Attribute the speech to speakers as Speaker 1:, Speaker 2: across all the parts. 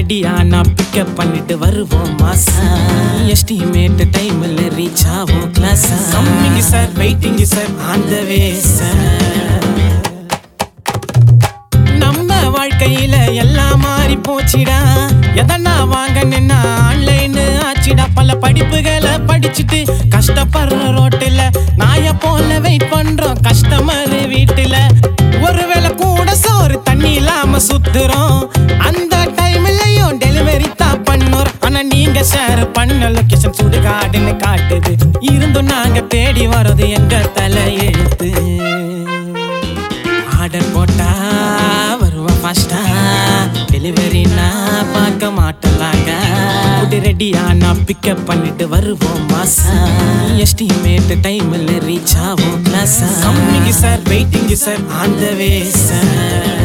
Speaker 1: ரெடியா நான் பிக்கப் பண்ணிட்டு வருவோம் மாசா எஸ்டிமேட் டைம்ல ரீச் ஆகும் class coming sir waiting sir on the way sir நம்ம வாழ்க்கையில எல்லாம் மாறி போச்சுடா எதனா வாங்க நின்னா ஆன்லைன் ஆச்சுடா பல படிப்புகளை படிச்சுட்டு கஷ்டப்படுற ரோட்டுல நாய போல வெயிட் பண்றோம் கஸ்டமர் வீட்டுல ஒருவேளை கூட சோறு தண்ணி இல்லாம சுத்துறோம் அந்த டைம்லயும் டெலிவரி தான் பண்ணுறோம் ஆனா நீங்க ஷேர் பண்ண லொகேஷன் சுடுகாடுன்னு காட்டுது இருந்தும் நாங்க தேடி வர்றது எங்க தலையெழுத்து ஆர்டர் போட்டா வருவோம் ஃபாஸ்டா டெலிவரி நான் பார்க்க மாட்டலாங்க ஃபுட்டு ரெடியா நான் பிக்கப் பண்ணிட்டு வருவோம் மாசா எஸ்டிமேட் டைம்ல ரீச் ஆகும் class coming sir waiting sir on the way sir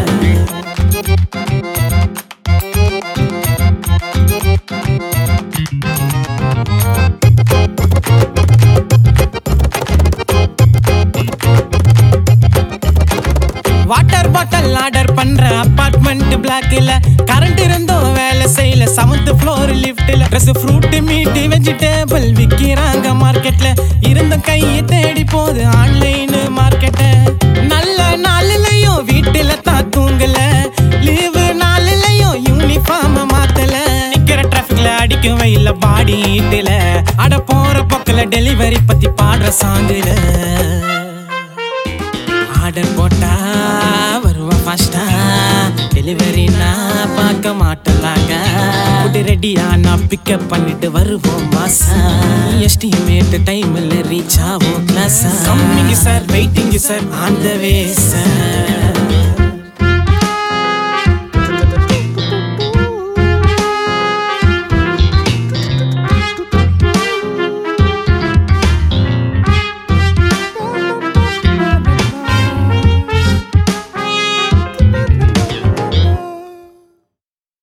Speaker 1: water bottle order பண்ற அபார்ட்மெண்ட் பிளாக்ல கரண்ட் இருந்தும் வேலை செய்யல செவன்த் ஃப்ளோர் லிஃப்ட்ல ட்ரெஸ் ஃப்ரூட் மீட் வெஜிடபிள் விக்கிறாங்க மார்க்கெட்ல இருந்த கையை தேடி போகுது ஆன்லைன் மார்க்கெட்ட நல்ல நாளிலையும் வீட்டுல தான் தூங்கல லீவு நாளிலையும் யூனிஃபார்ம் மாத்தல நிக்கிற டிராஃபிக்ல அடிக்கும் வெயில பாடி ஈட்டுல அட போற பக்கல டெலிவரி பத்தி பாடுற சாங்குல ஆர்டர் போட்டா வருவா ஃபாஸ்டா டெலிவரி நான் பார்க்க மாட்டலாங்க ஃபுட்டு ரெடியா நான் பிக்கப் பண்ணிட்டு வருவோம் மாசா எஸ்டிமேட் டைம்ல ரீச் ஆகும் class coming sir waiting sir on the way sir